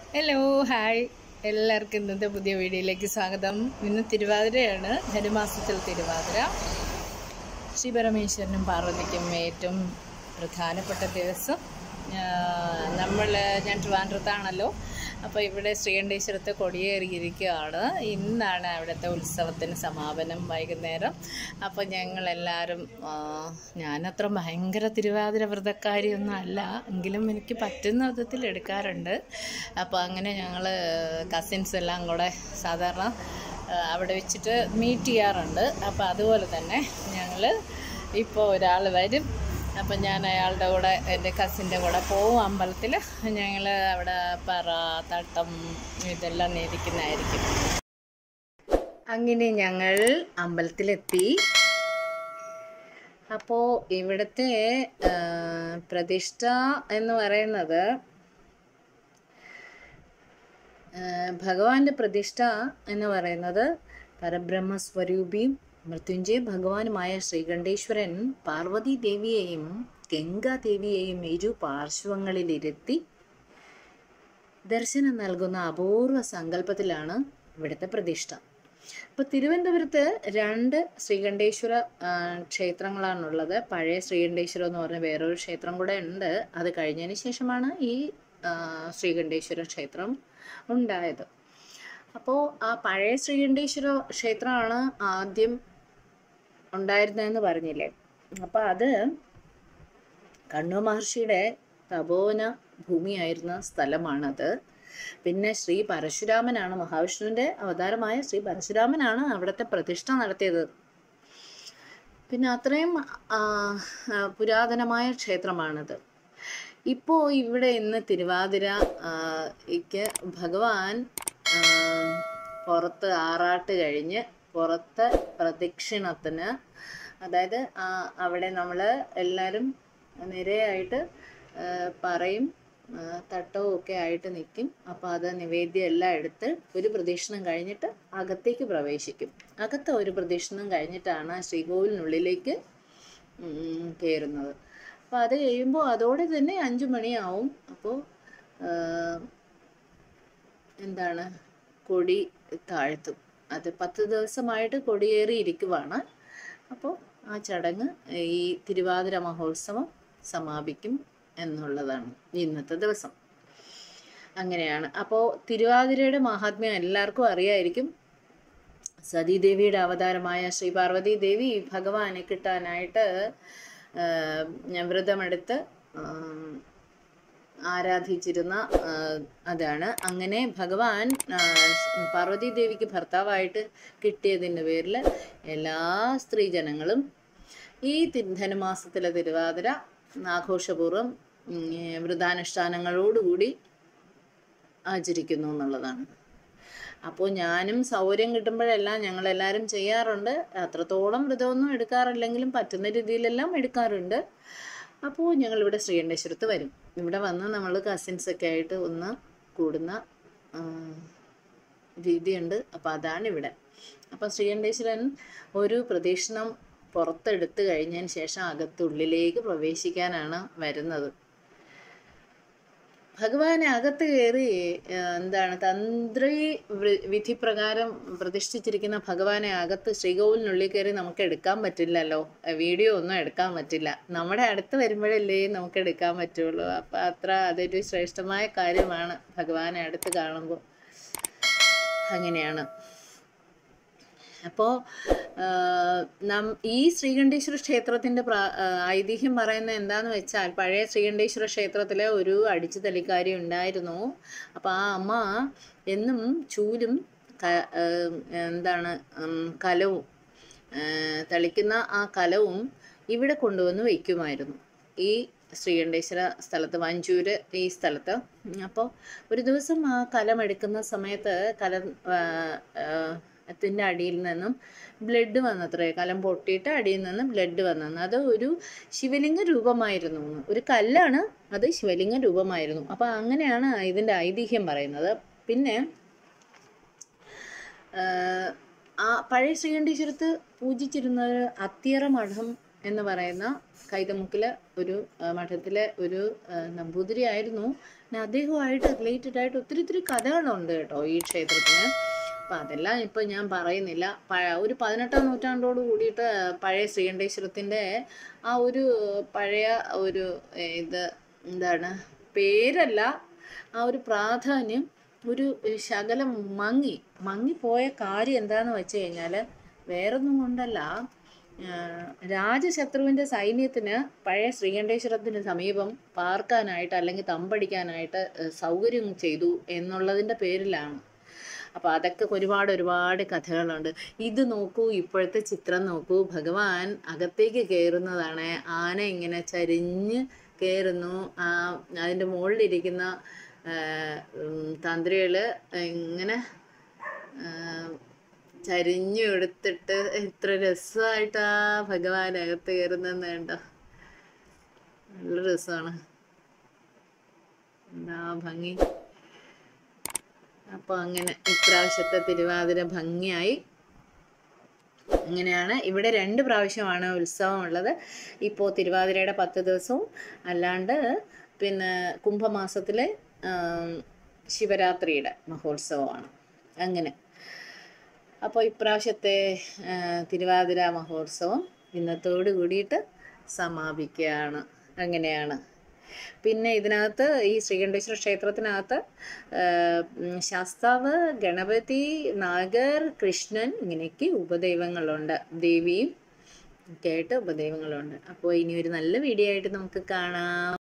Hello hi എല്ലാവർക്കും ഇന്നത്തെ പുതിയ വീഡിയോയിലേക്ക് സ്വാഗതം ഇന്ന് തിരുവാതിരയാണ് ധനുമാസത്തിൽ തിരുവാതിര ശ്രീ പരമേശ്വരനും പാർവതിക്കും ഏറ്റവും പ്രധാനപ്പെട്ട ദിവസം നമ്മൾ ഞാൻ ട്രിവാൻഡ്രത്താണല്ലോ അപ്പോൾ ഇവിടെ ശ്രീകണ്ഠേശ്വരത്തെ കൊടിയേറിയിരിക്കുകയാണ് ഇന്നാണ് അവിടുത്തെ ഉത്സവത്തിന് സമാപനം വൈകുന്നേരം അപ്പോൾ ഞങ്ങളെല്ലാവരും ആ, ഞാനത്ര ഭയങ്കര തിരുവാതിര വ്രതക്കാരിയൊന്നും അല്ല എങ്കിലും എനിക്ക് പറ്റുന്ന വിധത്തിൽ എടുക്കാറുണ്ട് അപ്പോൾ അങ്ങനെ ഞങ്ങൾ കസിൻസ് എല്ലാം കൂടെ സാധാരണ ആ, അവിടെ വെച്ചിട്ട് മീറ്റ് ചെയ്യാറുണ്ട് അപ്പോൾ അതുപോലെ തന്നെ ഞങ്ങൾ ഇപ്പോൾ ഒരാൾ വരും അപ്പം ഞാൻ അയാളുടെ കൂടെ എൻ്റെ കസിൻ്റെ കൂടെ പോവും അമ്പലത്തിൽ ഞങ്ങൾ അവിടെ പറ തട്ടം ഇതെല്ലാം നേദിക്കുന്നതായിരിക്കും അങ്ങനെ ഞങ്ങൾ അമ്പലത്തിലെത്തി അപ്പോൾ ഇവിടുത്തെ ആ, പ്രതിഷ്ഠ എന്ന് പറയുന്നത് ആ, ഭഗവാന്റെ പ്രതിഷ്ഠ എന്ന് പറയുന്നത് പരബ്രഹ്മസ്വരൂപിയും മൃത്യുഞ്ജയ ഭഗവാനുമായ ശ്രീകണ്ഠേശ്വരൻ പാർവതി ദേവിയെയും ഗംഗാദേവിയെയും ഇരു പാർശ്വങ്ങളിലിരുത്തി ദർശനം നൽകുന്ന അപൂർവ സങ്കല്പത്തിലാണ് ഇവിടുത്തെ പ്രതിഷ്ഠ ഇപ്പോൾ തിരുവനന്തപുരത്ത് രണ്ട് ശ്രീകണ്ഠേശ്വര ആ, ക്ഷേത്രങ്ങളാണുള്ളത് പഴയ ശ്രീകണ്ഠേശ്വരം എന്ന് പറഞ്ഞ വേറൊരു ക്ഷേത്രം കൂടെ ഉണ്ട് അത് കഴിഞ്ഞതിന് ശേഷമാണ് ഈ ആ, ശ്രീകണ്ഠേശ്വര ക്ഷേത്രം ഉണ്ടായത് അപ്പോൾ ആ പഴയ ശ്രീകണ്ഠേശ്വര ക്ഷേത്രമാണ് ആദ്യം ഉണ്ടായിരുന്നതെന്ന് പറഞ്ഞില്ലേ അപ്പോൾ അത് കണ്ണു മഹർഷിയുടെ തപോവന ഭൂമിയായിരുന്ന സ്ഥലമാണത് പിന്നെ ശ്രീ പരശുരാമനാണ് മഹാവിഷ്ണുവിൻ്റെ അവതാരമായ ശ്രീ പരശുരാമനാണ് അവിടുത്തെ പ്രതിഷ്ഠ നടത്തിയത് പിന്നെ അത്രയും ആ, ആ, പുരാതനമായ ക്ഷേത്രമാണത് ഇപ്പോൾ ഇവിടെ ഇന്ന് തിരുവാതിര ആ, യ്ക്ക് ഭഗവാൻ ആ, പുറത്ത് ആറാട്ട് കഴിഞ്ഞ് പുറത്ത് പ്രദക്ഷിണത്തിന് അതായത് ആ, അവിടെ നമ്മൾ എല്ലാവരും നിരയായിട്ട് ആ, പറയും ആ, തട്ടവും ഒക്കെ ആയിട്ട് നിൽക്കും അപ്പോൾ അത് നിവേദ്യം എല്ലാം എടുത്ത് ഒരു പ്രദക്ഷിണം കഴിഞ്ഞിട്ട് അകത്തേക്ക് പ്രവേശിക്കും അകത്ത് ഒരു പ്രദക്ഷിണം കഴിഞ്ഞിട്ടാണ് ശ്രീകോവിലിനുള്ളിലേക്ക് ഉം, കയറുന്നത് അപ്പോൾ അത് കഴിയുമ്പോൾ അതോടെ തന്നെ അഞ്ചു മണിയാവും അപ്പോൾ എന്താണ് കൊടി താഴ്ത്തും അത് പത്ത് ദിവസമായിട്ട് കൊടിയേറി ഇരിക്കുവാണ് അപ്പോൾ ആ ചടങ്ങ് ഈ തിരുവാതിര മഹോത്സവം സമാപിക്കും എന്നുള്ളതാണ് ഇന്നത്തെ ദിവസം അങ്ങനെയാണ് അപ്പോൾ തിരുവാതിരയുടെ മഹാത്മ്യം എല്ലാവർക്കും അറിയായിരിക്കും സതീദേവിയുടെ അവതാരമായ ശ്രീ പാർവതി ദേവി ഭഗവാനെ കിട്ടാനായിട്ട് ആ, ഞാൻ വ്രതമെടുത്ത് ആ, ആരാധിച്ചിരുന്ന ആ, അതാണ് അങ്ങനെ ഭഗവാൻ ആ, പാർവതി ദേവിക്ക് ഭർത്താവായിട്ട് കിട്ടിയതിൻ്റെ പേരിൽ എല്ലാ സ്ത്രീജനങ്ങളും ഈ തി- ധനുമാസത്തിലെ തിരുവാതിര ആഘോഷപൂർവ്വം ഉം, വ്രതാനുഷ്ഠാനങ്ങളോടുകൂടി ആചരിക്കുന്നു എന്നുള്ളതാണ് അപ്പോൾ ഞാനും സൗകര്യം കിട്ടുമ്പോഴെല്ലാം ഞങ്ങളെല്ലാവരും ചെയ്യാറുണ്ട് അത്രത്തോളം വ്രതമൊന്നും എടുക്കാറില്ലെങ്കിലും പറ്റുന്ന രീതിയിലെല്ലാം എടുക്കാറുണ്ട് അപ്പോൾ ഞങ്ങളിവിടെ ശ്രീകണ്ഠേശ്വരത്ത് വരും ഇവിടെ വന്ന് നമ്മൾ കസിൻസൊക്കെ ആയിട്ട് ഒന്ന് കൂടുന്ന ആ, രീതിയുണ്ട് അപ്പോൾ അതാണ് ഇവിടെ അപ്പോൾ ശ്രീകണ്ഠേശ്വരൻ ഒരു പ്രദക്ഷിണം പുറത്തെടുത്ത് കഴിഞ്ഞതിന് ശേഷം അകത്തുള്ളിലേക്ക് പ്രവേശിക്കാനാണ് വരുന്നത് ഭഗവാനെ അകത്ത് കയറി ആ, എന്താണ് തന്ത്രി വൃ- വിധിപ്രകാരം പ്രതിഷ്ഠിച്ചിരിക്കുന്ന ഭഗവാനെ അകത്ത് ശ്രീകോവിലിനുള്ളിൽ കയറി നമുക്ക് എടുക്കാൻ പറ്റില്ലല്ലോ ആ, വീഡിയോ ഒന്നും എടുക്കാൻ പറ്റില്ല നമ്മുടെ അടുത്ത് വരുമ്പോഴല്ലേ നമുക്ക് എടുക്കാൻ പറ്റുള്ളൂ അപ്പം അത്ര അതൊരു ശ്രേഷ്ഠമായ കാര്യമാണ് ഭഗവാനെ അടുത്ത് കാണുമ്പോൾ അങ്ങനെയാണ് അപ്പോൾ നം ഈ ശ്രീകണ്ഠേശ്വര ക്ഷേത്രത്തിൻ്റെ പ്രാ ആ, ഐതിഹ്യം പറയുന്നത് എന്താന്ന് വെച്ചാൽ പഴയ ശ്രീകണ്ഠേശ്വര ക്ഷേത്രത്തിലെ ഒരു അടിച്ചു തലിക്കാരി ഉണ്ടായിരുന്നു അപ്പോൾ ആ അമ്മ എന്നും ചൂലും ക- ആ, എന്താണ് ഉം, കലവും ആ, തളിക്കുന്ന ആ കലവും ഇവിടെ കൊണ്ടുവന്ന് വയ്ക്കുമായിരുന്നു ഈ ശ്രീകണ്ഠേശ്വര സ്ഥലത്ത് വഞ്ചൂര് ഈ സ്ഥലത്ത് അപ്പോൾ ഒരു ദിവസം ആ കലം എടുക്കുന്ന സമയത്ത് കലം ആ, ആ, ത്തിൻ്റെ അടിയിൽ നിന്നും ബ്ലഡ് വന്നത്രേ കലം പൊട്ടിയിട്ട് അടിയിൽ നിന്ന് ബ്ലഡ് വന്നെന്ന് അത് ഒരു ശിവലിംഗ രൂപമായിരുന്നു എന്ന്. ഒരു കല്ലാണ് അത് ശിവലിംഗ രൂപമായിരുന്നു അപ്പോൾ അങ്ങനെയാണ് ഇതിൻ്റെ ഐതിഹ്യം പറയുന്നത് പിന്നെ ആഹ്, ആ പഴയ ശ്രീകണ്ഠേശ്വരത്ത് പൂജിച്ചിരുന്ന ഒരു അത്തിയറ മഠം എന്ന് പറയുന്ന കൈതമുക്കിലെ ഒരു ആ, മഠത്തിലെ ഒരു ആ, നമ്പൂതിരി ആയിരുന്നു പിന്നെ അദ്ദേഹവുമായിട്ട് റിലേറ്റഡ് ആയിട്ട് ഒത്തിരി ഒത്തിരി കഥകളുണ്ട് കേട്ടോ ഈ ക്ഷേത്രത്തിന് അപ്പം അതെല്ലാം ഇപ്പം ഞാൻ പറയുന്നില്ല പ- ഒരു പതിനെട്ടാം നൂറ്റാണ്ടോട് കൂടിയിട്ട് പഴയ ശ്രീകണ്ഠേശ്വരത്തിൻ്റെ ആ ഒരു പഴയ ഒരു ഏഹ്, ഇത് എന്താണ് പേരല്ല ആ ഒരു പ്രാധാന്യം ഒരു ശകലം മങ്ങി മങ്ങിപ്പോയ കാര്യം എന്താണെന്ന് വെച്ച് കഴിഞ്ഞാൽ വേറൊന്നും കൊണ്ടല്ല ആഹ് രാജശത്രുവിൻ്റെ സൈന്യത്തിന് പഴയ ശ്രീകണ്ഠേശ്വരത്തിന് സമീപം പാർക്കാനായിട്ട് അല്ലെങ്കിൽ തമ്പടിക്കാനായിട്ട് ഏഹ് സൗകര്യം ചെയ്തു എന്നുള്ളതിൻ്റെ പേരിലാണ് അപ്പോൾ അതൊക്കെ ഒരുപാട് ഒരുപാട് കഥകളുണ്ട് ഇത് നോക്കൂ ഇപ്പോഴത്തെ ചിത്രം നോക്കൂ ഭഗവാൻ അകത്തേക്ക് കയറുന്നതാണ് ആന ഇങ്ങനെ ചരിഞ്ഞ് കയറുന്നു ആ അതിൻ്റെ മുകളിലിരിക്കുന്ന തന്ത്രികൾ ഇങ്ങനെ ആ, ചരിഞ്ഞു എടുത്തിട്ട് എത്ര രസമായിട്ടാ ഭഗവാൻ അകത്ത് കയറുന്നതെന്ന് കണ്ടോ നല്ല രസമാണ് എന്താ ഭംഗി അപ്പോൾ അങ്ങനെ ഇപ്രാവശ്യത്തെ തിരുവാതിര ഭംഗിയായി അങ്ങനെയാണ് ഇവിടെ രണ്ട് പ്രാവശ്യമാണ് ഉത്സവം ഉള്ളത് ഇപ്പോൾ തിരുവാതിരയുടെ പത്ത് ദിവസവും അല്ലാണ്ട് പിന്നെ കുംഭമാസത്തിലെ ആം, ശിവരാത്രിയുടെ മഹോത്സവമാണ് അങ്ങനെ അപ്പോൾ ഇപ്രാവശ്യത്തെ ആ, തിരുവാതിര മഹോത്സവം ഇന്നത്തോട് കൂടിയിട്ട് സമാപിക്കുകയാണ് അങ്ങനെയാണ് പിന്നെ ഇതിനകത്ത് ഈ ശ്രീകണ്ഠേശ്വര ക്ഷേത്രത്തിനകത്ത് ആ, ഉം, ശാസ്താവ് ഗണപതി നാഗർ കൃഷ്ണൻ ഇങ്ങനെയൊക്കെ ഉപദൈവങ്ങളുണ്ട് ദേവിയും ഒക്കെ ആയിട്ട് ഉപദൈവങ്ങളുണ്ട് അപ്പോൾ ഇനി ഒരു നല്ല വീഡിയോ ആയിട്ട് നമുക്ക് കാണാം